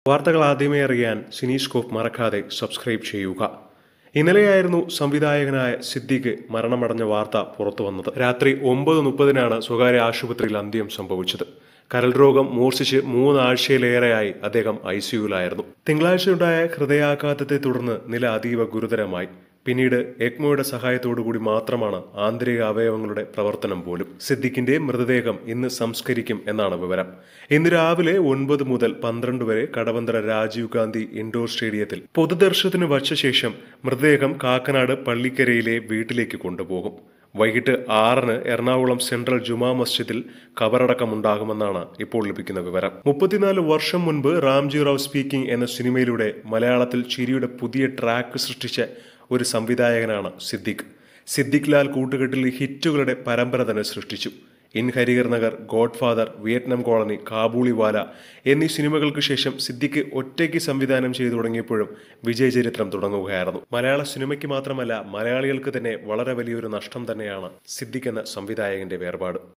വാർത്തകൾ ആദ്യമേ അറിയാൻ സിനീസ്കോപ്പ് മറക്കാതെ സബ്സ്ക്രൈബ് ചെയ്യുക ഇന്നലെയായിരുന്നു സംവിധായകനായ സിദ്ദിഖ് മരണമടഞ്ഞ വാർത്ത പുറത്തു വന്നത് രാത്രി ഒമ്പത് മുപ്പതിനാണ് സ്വകാര്യ ആശുപത്രിയിൽ അന്ത്യം സംഭവിച്ചത് കരൾ രോഗം മൂർച്ഛിച്ച് മൂന്നാഴ്ചയിലേറെയായി അദ്ദേഹം ഐ സിയുലായിരുന്നു തിങ്കളാഴ്ചയുണ്ടായ ഹൃദയാഘാതത്തെ തുടർന്ന് നില അതീവ ഗുരുതരമായി പിന്നീട് എക്മോയുടെ സഹായത്തോടുകൂടി മാത്രമാണ് ആന്തരിക അവയവങ്ങളുടെ പ്രവർത്തനം പോലും സിദ്ദിഖിന്റെ മൃതദേഹം ഇന്ന് സംസ്കരിക്കും എന്നാണ് വിവരം ഇന്ന് രാവിലെ ഒൻപത് മുതൽ പന്ത്രണ്ട് വരെ കടവന്തര രാജീവ് ഗാന്ധി ഇൻഡോർ സ്റ്റേഡിയത്തിൽ പൊതുദർശനത്തിന് വച്ച ശേഷം മൃതദേഹം കാക്കനാട് പള്ളിക്കരയിലെ വീട്ടിലേക്ക് കൊണ്ടുപോകും വൈകിട്ട് ആറിന് എറണാകുളം സെൻട്രൽ ജുമാ മസ്ജിദിൽ കബറടക്കമുണ്ടാകുമെന്നാണ് ഇപ്പോൾ ലഭിക്കുന്ന വിവരം മുപ്പത്തിനാല് വർഷം മുൻപ് റാംജി റാവ് സ്പീക്കിംഗ് എന്ന സിനിമയിലൂടെ മലയാളത്തിൽ ചിരിയുടെ പുതിയ ട്രാക്ക് സൃഷ്ടിച്ച ഒരു സംവിധായകനാണ് സിദ്ദിഖ് സിദ്ദിഖ് ലാൽ കൂട്ടുകെട്ടിൽ ഹിറ്റുകളുടെ പരമ്പര തന്നെ സൃഷ്ടിച്ചു in Harihar Nagar godfather Vietnam colony Kabuliwala എന്നീ സിനിമകൾക്ക് ശേഷം സിദ്ദിഖ് ഒറ്റയ്ക്ക് സംവിധാനം ചെയ്തു തുടങ്ങിയപ്പോഴും വിജയചരിത്രം തുടങ്ങുകയായിരുന്നു മലയാള സിനിമയ്ക്ക് മാത്രമല്ല മലയാളികൾക്ക് തന്നെ വളരെ വലിയൊരു നഷ്ടം തന്നെയാണ് സിദ്ദിഖ് എന്ന സംവിധായകന്റെ വേർപാട്